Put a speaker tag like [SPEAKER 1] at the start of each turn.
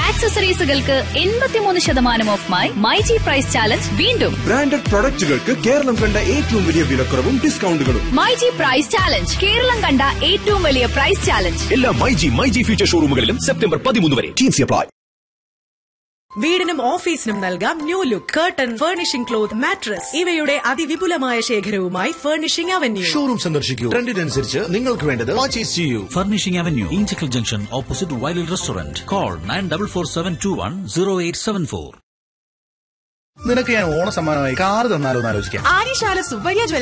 [SPEAKER 1] ആക്സസറീസുകൾക്ക് എൺപത്തിമൂന്ന് ശതമാനം ഓഫുമായി മൈജി പ്രൈസ് ചാലഞ്ച് വീണ്ടും
[SPEAKER 2] ബ്രാൻഡഡ് പ്രൊഡക്റ്റുകൾക്ക് കേരളം കണ്ട ഏറ്റവും വലിയ വിലക്കുറവും ഡിസ്കൗണ്ടുകളും
[SPEAKER 1] മൈജി പ്രൈസ് ചാലഞ്ച് കേരളം കണ്ട ഏറ്റവും വലിയ പ്രൈസ് ചാലഞ്ച്
[SPEAKER 3] എല്ലാ മൈജി മൈജി ഫ്യൂച്ചർ ഷോറൂമുകളിലും സെപ്റ്റംബർ പതിമൂന്ന് വരെ ടീംസി അപ്ലൈ
[SPEAKER 4] വീടിനും ഓഫീസിനും നൽകാം new look curtain furnishing cloth mattress ഇവയുടെ അതിവിപുലമായ ശേഖരവുമായി ഫർണിഷിംഗ് അവന്യൂ
[SPEAKER 5] ഷോറൂം സന്ദർശിക്കൂ ട്രെൻഡിനനുസരിച്ച് നിങ്ങൾക്ക് വേണ്ടത് പർച്ചേസ് ചെയ്യൂ
[SPEAKER 6] Furnishing Avenue, Inchicle Junction, opposite Wiley Restaurant. Call 9447210874.
[SPEAKER 5] നിനക്ക് ഞാൻ ഓണ സമ്മാനമായി കാറ് തന്നാലോ എന്ന് ആലോചിക്കാം
[SPEAKER 4] ആര്യശാല സുബ്ബയ്യ